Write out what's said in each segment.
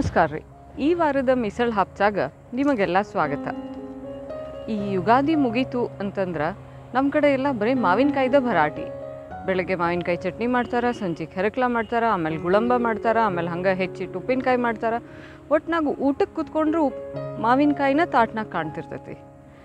ನಮಸ್ಕಾರ ರೀ ಈ ವಾರದ ಮಿಸಲ್ ಹಬ್ಚಾಗ ನಿಮಗೆಲ್ಲ ಸ್ವಾಗತ ಈ ಯುಗಾದಿ ಮುಗೀತು ಅಂತಂದ್ರೆ ನಮ್ಮ ಕಡೆ ಎಲ್ಲ ಬರೀ ಮಾವಿನಕಾಯ್ದ ಭರಾಟಿ ಬೆಳಗ್ಗೆ ಮಾವಿನಕಾಯಿ ಚಟ್ನಿ ಮಾಡ್ತಾರೆ ಸಂಜೆಗೆ ಹೆರಕ್ಲ ಮಾಡ್ತಾರೆ ಆಮೇಲೆ ಗುಳಂಬ ಮಾಡ್ತಾರೆ ಆಮೇಲೆ ಹಂಗೆ ಹೆಚ್ಚಿಟ್ಟು ಉಪ್ಪಿನಕಾಯಿ ಮಾಡ್ತಾರೆ ಒಟ್ನಾಗ ಊಟಕ್ಕೆ ಕೂತ್ಕೊಂಡ್ರು ಉಪ್ ಮಾವಿನಕಾಯಿನ ತಾಟ್ನಾಗ ಕಾಣ್ತಿರ್ತೈತಿ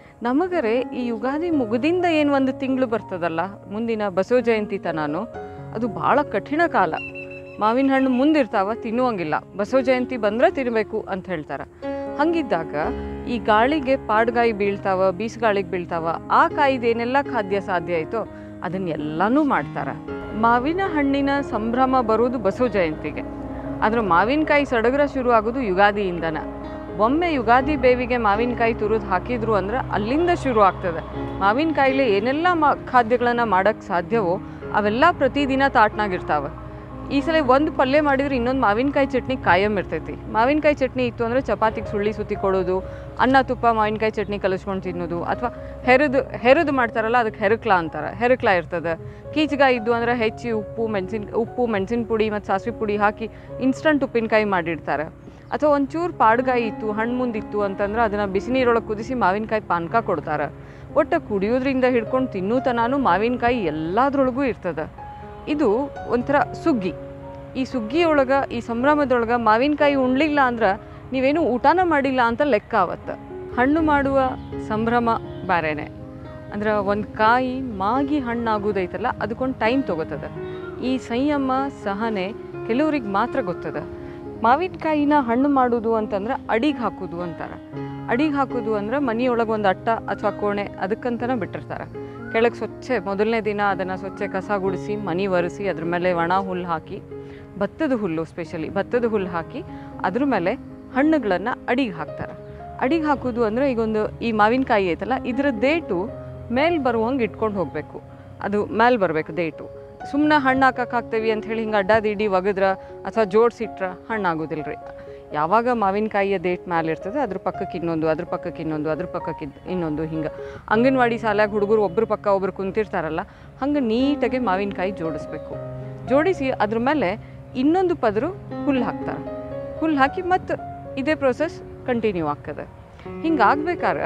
ನಮಗರೆ ಈ ಯುಗಾದಿ ಮುಗಿದಿಂದ ಏನು ಒಂದು ತಿಂಗಳು ಬರ್ತದಲ್ಲ ಮುಂದಿನ ಬಸವ ಜಯಂತಿ ತನಾನು ಅದು ಭಾಳ ಕಠಿಣ ಕಾಲ ಮಾವಿನ ಹಣ್ಣು ಮುಂದಿರ್ತಾವ ತಿನ್ನುವಂಗಿಲ್ಲ ಬಸವ ಜಯಂತಿ ಬಂದ್ರೆ ತಿನ್ನಬೇಕು ಅಂತ ಹೇಳ್ತಾರೆ ಹಂಗಿದ್ದಾಗ ಈ ಗಾಳಿಗೆ ಪಾಡ್ಗಾಯಿ ಬೀಳ್ತಾವ ಬೀಸಗಾಳಿಗೆ ಬೀಳ್ತಾವ ಆ ಕಾಯಿದೇನೆಲ್ಲ ಖಾದ್ಯ ಸಾಧ್ಯ ಆಯ್ತೋ ಅದನ್ನೆಲ್ಲನೂ ಮಾಡ್ತಾರೆ ಮಾವಿನ ಹಣ್ಣಿನ ಸಂಭ್ರಮ ಬರೋದು ಬಸವ ಜಯಂತಿಗೆ ಆದ್ರೆ ಮಾವಿನಕಾಯಿ ಸಡಗರ ಶುರು ಆಗೋದು ಯುಗಾದಿಯಿಂದನ ಒಮ್ಮೆ ಯುಗಾದಿ ಬೇವಿಗೆ ಮಾವಿನಕಾಯಿ ತುರಿದು ಹಾಕಿದ್ರು ಅಂದ್ರೆ ಅಲ್ಲಿಂದ ಶುರು ಆಗ್ತದೆ ಮಾವಿನಕಾಯಿಲೆ ಏನೆಲ್ಲ ಮಾ ಖಾದ್ಯಗಳನ್ನು ಮಾಡೋಕ್ಕೆ ಸಾಧ್ಯವೋ ಅವೆಲ್ಲ ಪ್ರತಿದಿನ ತಾಟ್ನಾಗಿರ್ತಾವೆ ಈ ಸಲ ಒಂದು ಪಲ್ಯ ಮಾಡಿದ್ರೆ ಇನ್ನೊಂದು ಮಾವಿನಕಾಯಿ ಚಟ್ನಿ ಕಾಯಂ ಇರ್ತೈತಿ ಮಾವಿನಕಾಯಿ ಚಟ್ನಿ ಇತ್ತು ಅಂದರೆ ಚಪಾತಿಗೆ ಸುಳ್ಳಿ ಸುತ್ತಿ ಕೊಡೋದು ಅನ್ನ ತುಪ್ಪ ಮಾವಿನಕಾಯಿ ಚಟ್ನಿ ಕಲಿಸ್ಕೊಂಡು ತಿನ್ನೋದು ಅಥವಾ ಹೆರದು ಹೆರದು ಮಾಡ್ತಾರಲ್ಲ ಅದಕ್ಕೆ ಹೆರಕ್ಲ ಅಂತಾರೆ ಹೆರಕ್ಲ ಇರ್ತದೆ ಕೀಚಗಾಯಿ ಇದ್ದು ಅಂದರೆ ಹೆಚ್ಚಿ ಉಪ್ಪು ಮೆಣಸಿನ ಉಪ್ಪು ಮೆಣಸಿನ ಪುಡಿ ಮತ್ತು ಸಾಸಿವೆ ಪುಡಿ ಹಾಕಿ ಇನ್ಸ್ಟಂಟ್ ಉಪ್ಪಿನಕಾಯಿ ಮಾಡಿರ್ತಾರೆ ಅಥವಾ ಒಂಚೂರು ಪಾಡ್ಗಾಯಿ ಇತ್ತು ಹಣ್ಣು ಮುಂದಿತ್ತು ಅಂತಂದ್ರೆ ಅದನ್ನು ಬಿಸಿ ನೀರೊಳಗೆ ಕುದಿಸಿ ಮಾವಿನಕಾಯಿ ಪಾನಕ ಕೊಡ್ತಾರೆ ಒಟ್ಟು ಕುಡಿಯೋದ್ರಿಂದ ಹಿಡ್ಕೊಂಡು ತಿನ್ನೋ ತನಾನು ಮಾವಿನಕಾಯಿ ಎಲ್ಲದ್ರೊಳಗೂ ಇರ್ತದೆ ಇದು ಒಂಥರ ಸುಗ್ಗಿ ಈ ಸುಗ್ಗಿಯೊಳಗೆ ಈ ಸಂಭ್ರಮದೊಳಗೆ ಮಾವಿನಕಾಯಿ ಉಣ್ಲಿಲ್ಲ ಅಂದ್ರೆ ನೀವೇನು ಊಟನ ಮಾಡಿಲ್ಲ ಅಂತ ಲೆಕ್ಕ ಆವತ್ತು ಹಣ್ಣು ಮಾಡುವ ಸಂಭ್ರಮ ಬೇರೆನೆ ಅಂದ್ರೆ ಒಂದು ಕಾಯಿ ಮಾಗಿ ಹಣ್ಣಾಗೋದೈತಲ್ಲ ಅದಕ್ಕೊಂದು ಟೈಮ್ ತೊಗೋತದೆ ಈ ಸಂಯಮ ಸಹನೆ ಕೆಲವ್ರಿಗೆ ಮಾತ್ರ ಗೊತ್ತದ ಮಾವಿನಕಾಯಿನ ಹಣ್ಣು ಮಾಡೋದು ಅಂತಂದ್ರೆ ಅಡಿಗೆ ಹಾಕೋದು ಅಂತಾರೆ ಅಡಿಗೆ ಹಾಕೋದು ಅಂದ್ರೆ ಮನೆಯೊಳಗೆ ಒಂದು ಅಟ್ಟ ಅಥವಾ ಕೋಣೆ ಅದಕ್ಕಂತನೇ ಬಿಟ್ಟಿರ್ತಾರೆ ಕೆಳಗೆ ಸ್ವಚ್ಛ ಮೊದಲನೇ ದಿನ ಅದನ್ನು ಸ್ವಚ್ಛ ಕಸ ಗುಡಿಸಿ ಮನೆ ಒರೆಸಿ ಅದ್ರ ಮೇಲೆ ಒಣ ಹುಲ್ಲು ಹಾಕಿ ಭತ್ತದ ಹುಲ್ಲು ಸ್ಪೆಷಲಿ ಭತ್ತದ ಹುಲ್ಲು ಹಾಕಿ ಅದ್ರ ಮೇಲೆ ಹಣ್ಣುಗಳನ್ನು ಅಡಿಗೆ ಹಾಕ್ತಾರೆ ಅಡಿಗೆ ಹಾಕೋದು ಅಂದರೆ ಈಗೊಂದು ಈ ಮಾವಿನಕಾಯಿ ಐತಲ್ಲ ಇದರ ದೇಟು ಮೇಲೆ ಬರುವಂಗೆ ಇಟ್ಕೊಂಡು ಹೋಗಬೇಕು ಅದು ಮೇಲೆ ಬರಬೇಕು ದೇಟು ಸುಮ್ಮನೆ ಹಣ್ಣು ಹಾಕಕ್ಕೆ ಹಾಕ್ತೇವಿ ಅಂತ ಹೇಳಿ ಹಿಂಗೆ ಅಡ್ಡಾದಿಡ್ಡಿ ಒಗದ್ರ ಅಥವಾ ಜೋಡಿಸಿಟ್ರೆ ಹಣ್ಣು ಆಗೋದಿಲ್ಲ ರೀ ಯಾವಾಗ ಮಾವಿನಕಾಯಿಯ ಡೇಟ್ ಮ್ಯಾಲೆ ಇರ್ತದೆ ಅದ್ರ ಪಕ್ಕಕ್ಕೆ ಇನ್ನೊಂದು ಅದ್ರ ಪಕ್ಕಕ್ಕೆ ಇನ್ನೊಂದು ಅದ್ರ ಪಕ್ಕಕ್ಕೆ ಇದ್- ಇನ್ನೊಂದು ಹಿಂಗೆ ಅಂಗನವಾಡಿ ಶಾಲ್ಯಾಗ ಹುಡುಗರು ಒಬ್ಬರು ಪಕ್ಕ ಒಬ್ರು ಕುಂತಿರ್ತಾರಲ್ಲ ಹಂಗೆ ನೀಟಾಗಿ ಮಾವಿನಕಾಯಿ ಜೋಡಿಸ್ಬೇಕು ಜೋಡಿಸಿ ಅದ್ರ ಮೇಲೆ ಇನ್ನೊಂದು ಪದರು ಹುಲ್ಲು ಹಾಕ್ತಾರೆ ಹುಲ್ಲು ಹಾಕಿ ಮತ್ತು ಇದೇ ಪ್ರೊಸೆಸ್ ಕಂಟಿನ್ಯೂ ಆಗ್ತದೆ ಹಿಂಗೆ ಆಗ್ಬೇಕಾದ್ರೆ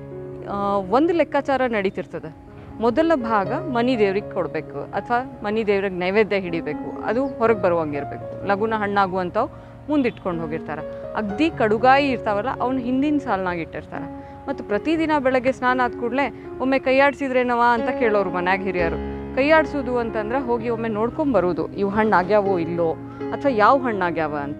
ಒಂದು ಲೆಕ್ಕಾಚಾರ ನಡೀತಿರ್ತದೆ ಮೊದಲ ಭಾಗ ಮನಿ ದೇವ್ರಿಗೆ ಕೊಡಬೇಕು ಅಥವಾ ಮನಿ ದೇವ್ರಿಗೆ ನೈವೇದ್ಯ ಹಿಡಿಬೇಕು ಅದು ಹೊರಗೆ ಬರುವಂಗಿರ್ಬೇಕು ಲಗುನ ಹಣ್ಣಾಗುವಂಥವು ಮುಂದಿಟ್ಕೊಂಡು ಹೋಗಿರ್ತಾರೆ ಅಗ್ದಿ ಕಡುಗಾಯಿ ಇರ್ತಾವಲ್ಲ ಅವ್ನು ಹಿಂದಿನ ಸಾಲ್ನಾಗ ಇಟ್ಟಿರ್ತಾರೆ ಮತ್ತು ಪ್ರತಿದಿನ ಬೆಳಗ್ಗೆ ಸ್ನಾನ ಆದ ಕೂಡಲೇ ಒಮ್ಮೆ ಕೈಯಾಡಿಸಿದ್ರೇನವ ಅಂತ ಕೇಳೋರು ಮನ್ಯಾಗ ಹಿರಿಯರು ಕೈಯಾಡಿಸೋದು ಅಂತಂದ್ರೆ ಹೋಗಿ ಒಮ್ಮೆ ನೋಡ್ಕೊಂಬರೋದು ಇವು ಹಣ್ಣು ಆಗ್ಯಾವೋ ಇಲ್ಲೋ ಅಥವಾ ಯಾವ ಹಣ್ಣಾಗ್ಯಾವ ಅಂತ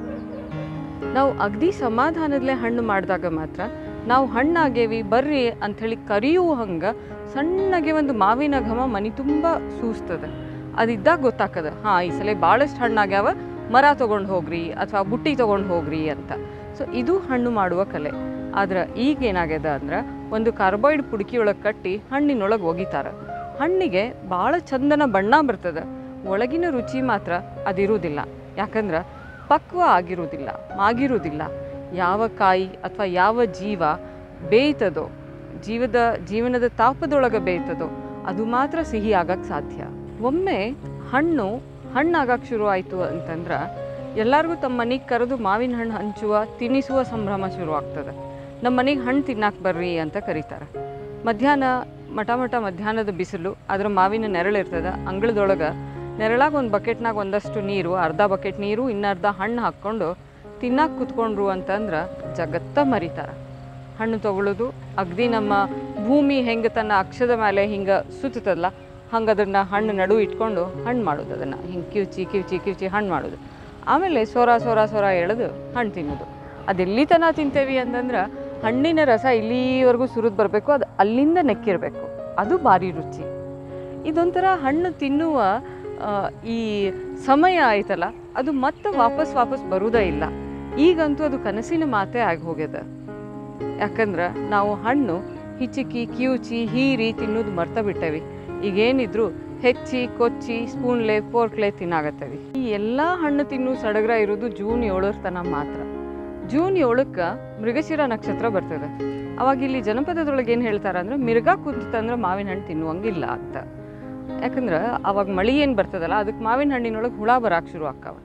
ನಾವು ಅಗದಿ ಸಮಾಧಾನದಲ್ಲೇ ಹಣ್ಣು ಮಾಡಿದಾಗ ಮಾತ್ರ ನಾವು ಹಣ್ಣಾಗೇವಿ ಬರ್ರಿ ಅಂಥೇಳಿ ಕರಿಯುವ ಹಂಗೆ ಸಣ್ಣಗೆ ಒಂದು ಮಾವಿನ ಘಮ ಮನೆ ತುಂಬ ಸೂಸ್ತದೆ ಅದಿದ್ದಾಗ ಗೊತ್ತಾಕದ ಹಾಂ ಈ ಸಲ ಭಾಳಷ್ಟು ಹಣ್ಣಾಗ್ಯಾವ ಮರ ತೊಗೊಂಡು ಹೋಗ್ರಿ ಅಥವಾ ಬುಟ್ಟಿ ತೊಗೊಂಡು ಹೋಗ್ರಿ ಅಂತ ಸೊ ಇದು ಹಣ್ಣು ಮಾಡುವ ಕಲೆ ಆದ್ರೆ ಈಗ ಏನಾಗ್ಯದ ಅಂದ್ರೆ ಒಂದು ಕಾರ್ಬೈಡ್ ಪುಡುಕಿಯೊಳಗೆ ಕಟ್ಟಿ ಹಣ್ಣಿನೊಳಗೆ ಒಗಿತಾರೆ ಹಣ್ಣಿಗೆ ಭಾಳ ಚಂದನ ಬಣ್ಣ ಬರ್ತದೆ ಒಳಗಿನ ರುಚಿ ಮಾತ್ರ ಅದಿರುವುದಿಲ್ಲ ಯಾಕಂದ್ರೆ ಪಕ್ವ ಆಗಿರುವುದಿಲ್ಲ ಮಾಗಿರುವುದಿಲ್ಲ ಯಾವ ಕಾಯಿ ಅಥವಾ ಯಾವ ಜೀವ ಬೇಯ್ತದೋ ಜೀವದ ಜೀವನದ ತಾಪದೊಳಗೆ ಬೇಯ್ತದೋ ಅದು ಮಾತ್ರ ಸಿಹಿ ಆಗಕ್ಕೆ ಸಾಧ್ಯ ಒಮ್ಮೆ ಹಣ್ಣು ಹಣ್ಣಾಗಕ್ಕೆ ಶುರು ಆಯಿತು ಅಂತಂದ್ರೆ ಎಲ್ಲರಿಗೂ ತಮ್ಮ ಮನೆಗೆ ಕರೆದು ಮಾವಿನ ಹಣ್ಣು ಹಂಚುವ ತಿನ್ನಿಸುವ ಸಂಭ್ರಮ ಶುರು ಆಗ್ತದೆ ನಮ್ಮ ಮನೆಗೆ ಹಣ್ಣು ತಿನ್ನಕ್ಕೆ ಬರ್ರಿ ಅಂತ ಕರೀತಾರೆ ಮಧ್ಯಾಹ್ನ ಮಠ ಮಠ ಮಧ್ಯಾಹ್ನದ ಬಿಸಿಲು ಅದರ ಮಾವಿನ ನೆರಳಿರ್ತದೆ ಅಂಗಳದೊಳಗೆ ನೆರಳಾಗ ಒಂದು ಬಕೆಟ್ನಾಗ ಒಂದಷ್ಟು ನೀರು ಅರ್ಧ ಬಕೆಟ್ ನೀರು ಇನ್ನರ್ಧ ಹಣ್ಣು ಹಾಕ್ಕೊಂಡು ತಿನ್ನಕ್ಕೆ ಕುತ್ಕೊಂಡ್ರು ಅಂತಂದ್ರೆ ಜಗತ್ತ ಮರಿತಾರೆ ಹಣ್ಣು ತಗೊಳ್ಳೋದು ಅಗದಿ ನಮ್ಮ ಭೂಮಿ ಹೆಂಗೆ ತನ್ನ ಅಕ್ಷದ ಮೇಲೆ ಹಿಂಗೆ ಸುತ್ತದಲ್ಲ ಹಂಗೆ ಅದನ್ನು ಹಣ್ಣು ನಡು ಇಟ್ಕೊಂಡು ಹಣ್ಣು ಮಾಡೋದು ಅದನ್ನು ಹಿಂಗೆ ಕಿವುಚಿ ಕಿವುಚಿ ಕಿವುಚಿ ಹಣ್ಣು ಮಾಡೋದು ಆಮೇಲೆ ಸೊರ ಸೊರ ಸೊರ ಎಳೆದು ಹಣ್ಣು ತಿನ್ನೋದು ಅದೆಲ್ಲಿ ತನ ತಿಂತೇವಿ ಅಂತಂದ್ರೆ ಹಣ್ಣಿನ ರಸ ಇಲ್ಲಿವರೆಗೂ ಸುರಿದು ಬರಬೇಕು ಅದು ಅಲ್ಲಿಂದ ನೆಕ್ಕಿರಬೇಕು ಅದು ಭಾರಿ ರುಚಿ ಇದೊಂಥರ ಹಣ್ಣು ತಿನ್ನುವ ಆ, ಈ ಸಮಯ ಆಯ್ತಲ್ಲ ಅದು ಮತ್ತೆ ವಾಪಸ್ ವಾಪಸ್ ಬರುವುದೇ ಇಲ್ಲ ಈಗಂತೂ ಅದು ಕನಸಿನ ಮಾತೇ ಆಗಿ ಹೋಗ್ಯದ ಯಾಕಂದ್ರೆ ನಾವು ಹಣ್ಣು ಹಿಚಿಕಿ ಕಿವುಚಿ ಹೀರಿ ತಿನ್ನೋದು ಮರ್ತ ಬಿಟ್ಟೇವಿ ಈಗೇನಿದ್ರು ಹೆಚ್ಚಿ ಕೊಚ್ಚಿ ಸ್ಪೂನ್ಲೆ ಫೋರ್ಕ್ಲೆ ತಿನ್ನಾಗತ್ತೇವಿ ಈ ಎಲ್ಲ ಹಣ್ಣು ತಿನ್ನು ಸಡಗರ ಇರೋದು ಜೂನ್ ಏಳರ ತನಕ ಮಾತ್ರ ಜೂನ್ ಏಳಕ್ಕೆ ಮೃಗಶಿರ ನಕ್ಷತ್ರ ಬರ್ತದೆ ಅವಾಗ ಇಲ್ಲಿ ಜನಪದದೊಳಗೆ ಏನು ಹೇಳ್ತಾರೆ ಅಂದ್ರೆ ಮಿರ್ಗ ಕುಂತಂದ್ರೆ ಮಾವಿನ ಹಣ್ಣು ತಿನ್ನುವಂಗಿಲ್ಲ ಅಂತ ಯಾಕಂದ್ರೆ ಅವಾಗ ಮಳಿ ಏನು ಬರ್ತದಲ್ಲ ಅದಕ್ಕೆ ಮಾವಿನ ಹಣ್ಣಿನೊಳಗೆ ಹುಳ ಬರಾಕ್ ಶುರು ಆಕ್ಕಾವ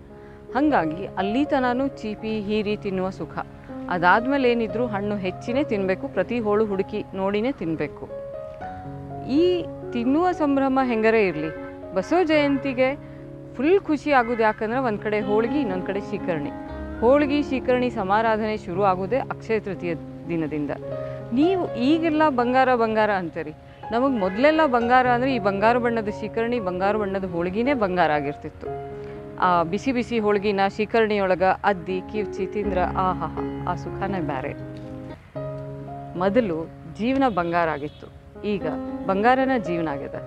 ಹಾಗಾಗಿ ಅಲ್ಲಿ ತನೂ ಚೀಪಿ ಹೀರಿ ತಿನ್ನುವ ಸುಖ ಅದಾದಮೇಲೆ ಏನಿದ್ರು ಹಣ್ಣು ಹೆಚ್ಚಿನೇ ತಿನ್ನಬೇಕು ಪ್ರತಿ ಹೋಳು ಹುಡುಕಿ ನೋಡಿನೇ ತಿನ್ನಬೇಕು ಈ ತಿನ್ನುವ ಸಂಭ್ರಮ ಹೆಂಗರೇ ಇರಲಿ ಬಸವ ಜಯಂತಿಗೆ ಫುಲ್ ಖುಷಿ ಆಗೋದು ಯಾಕಂದ್ರೆ ಒಂದು ಕಡೆ ಹೋಳ್ಗೆ ಇನ್ನೊಂದು ಕಡೆ ಶೀಕರಣಿ ಹೋಳ್ಗೆ ಶೀಕರಣಿ ಸಮಾರಾಧನೆ ಶುರು ಆಗೋದೇ ಅಕ್ಷಯ ತೃತೀಯ ದಿನದಿಂದ ನೀವು ಈಗೆಲ್ಲ ಬಂಗಾರ ಬಂಗಾರ ಅಂತೀರಿ ನಮಗೆ ಮೊದಲೆಲ್ಲ ಬಂಗಾರ ಅಂದರೆ ಈ ಬಂಗಾರ ಬಣ್ಣದ ಶೀಕರಣಿ ಬಂಗಾರ ಬಣ್ಣದ ಹೋಳ್ಗಿನೇ ಬಂಗಾರ ಆಗಿರ್ತಿತ್ತು ಆ ಬಿಸಿ ಬಿಸಿ ಹೋಳ್ಗಿನ ಶೀಕರಣಿಯೊಳಗೆ ಅದ್ದಿ ಕಿವ್ಚಿ ತಿಂದ್ರೆ ಆಹಾ ಆ ಸುಖನೇ ಬೇರೆ ಮೊದಲು ಜೀವನ ಬಂಗಾರ ಆಗಿತ್ತು ಈಗ ಬಂಗಾರನ ಜೀವನ ಆಗ್ಯದ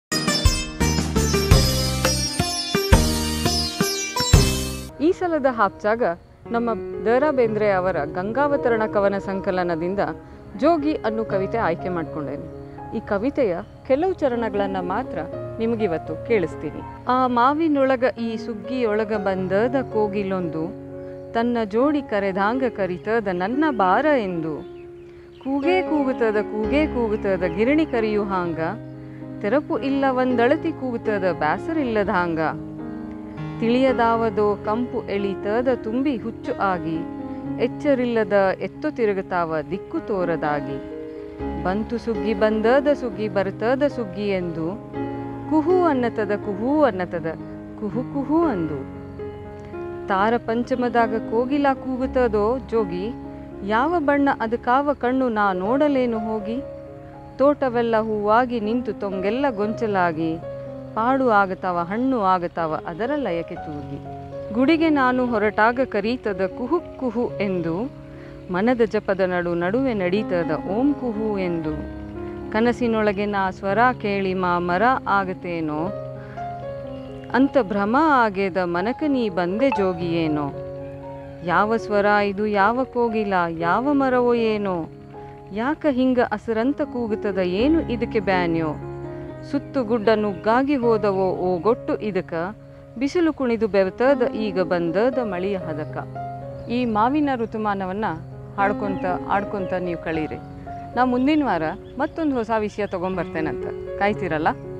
ಈ ಸಲದ ಹಾಪ್ಚಾಗ ನಮ್ಮ ದ ರಾ ಬೇಂದ್ರೆ ಅವರ ಗಂಗಾವತರಣ ಕವನ ಸಂಕಲನದಿಂದ ಜೋಗಿ ಅನ್ನೋ ಕವಿತೆ ಆಯ್ಕೆ ಮಾಡ್ಕೊಂಡೇನೆ ಈ ಕವಿತೆಯ ಕೆಲವು ಚರಣಗಳನ್ನು ಮಾತ್ರ ನಿಮಗಿವತ್ತು ಕೇಳಿಸ್ತೀನಿ ಆ ಮಾವಿನೊಳಗ ಈ ಸುಗ್ಗಿಯೊಳಗ ಬಂದದ ಕೋಗಿಲೊಂದು ತನ್ನ ಜೋಡಿ ಕರೆದಾಂಗ ಕರಿತದ ನನ್ನ ಬಾರ ಎಂದು ಕೂಗೇ ಕೂಗುತ್ತದ ಕೂಗೇ ಕೂಗುತ್ತದ ಗಿರಣಿ ಕರಿಯು ಹಾಂಗ ತೆರಪು ಇಲ್ಲ ಒಂದಳತಿ ಕೂಗುತ್ತದ ಬ್ಯಾಸರಿಲ್ಲದ ಹಾಂಗ ತಿಳಿಯದಾವದೋ ಕಂಪು ಎಳಿತದ ತುಂಬಿ ಹುಚ್ಚು ಆಗಿ ಎಚ್ಚರಿಲ್ಲದ ಎತ್ತು ತಿರುಗುತ್ತಾವ ದಿಕ್ಕು ತೋರದಾಗಿ ಬಂತು ಸುಗ್ಗಿ ಬಂದದ ಸುಗ್ಗಿ ಬರ್ತದ ಸುಗ್ಗಿ ಎಂದು ಕುಹು ಅನ್ನತದ ಕುಹು ಅನ್ನತದ ಕುಹು ಕುಹು ಅಂದು ತಾರ ಪಂಚಮದಾಗ ಕೋಗಿಲ ಕೂಗುತ್ತದೋ ಜೋಗಿ ಯಾವ ಬಣ್ಣ ಅದಕ್ಕಾವ ಕಣ್ಣು ನಾ ನೋಡಲೇನು ಹೋಗಿ ತೋಟವೆಲ್ಲ ಹೂವಾಗಿ ನಿಂತು ತೊಂಗೆಲ್ಲ ಗೊಂಚಲಾಗಿ ಪಾಡು ಆಗತಾವ ಹಣ್ಣು ಆಗತಾವ ಅದರ ಲಯಕ್ಕೆ ತೂಗಿ ಗುಡಿಗೆ ನಾನು ಹೊರಟಾಗ ಕರೀತದ ಕುಹು ಕುಹು ಎಂದು ಮನದ ಜಪದ ನಡು ನಡುವೆ ನಡೀತದ ಓಂ ಕುಹು ಎಂದು ಕನಸಿನೊಳಗೆ ನಾ ಸ್ವರ ಕೇಳಿ ಮಾ ಮರ ಆಗತೇನೋ ಅಂತ ಭ್ರಮ ಆಗ್ಯದ ಮನಕ ನೀ ಬಂದೆ ಜೋಗಿಯೇನೋ ಯಾವ ಸ್ವರ ಇದು ಯಾವ ಕೋಗಿಲ ಯಾವ ಮರವೋ ಏನೋ ಯಾಕ ಹಿಂಗ ಅಸರಂತ ಕೂಗುತ್ತದ ಏನು ಇದಕ್ಕೆ ಬ್ಯಾನ್ಯೋ ಸುತ್ತು ಗುಡ್ಡ ನುಗ್ಗಾಗಿ ಹೋದವೋ ಓ ಗೊಟ್ಟು ಇದಕ ಬಿಸಿಲು ಕುಣಿದು ಬೆವತದ ಈಗ ಬಂದದ ಮಳಿಯ ಹದಕ ಈ ಮಾವಿನ ಋತುಮಾನವನ್ನ ಹಾಡ್ಕೊಂತ ಆಡ್ಕೊಂತ ನೀವು ಕಳೀರಿ ನಾ ಮುಂದಿನ ವಾರ ಮತ್ತೊಂದು ಹೊಸ ವಿಷಯ ತಗೊಂಬರ್ತೇನಂತ ಕಾಯ್ತಿರಲ್ಲ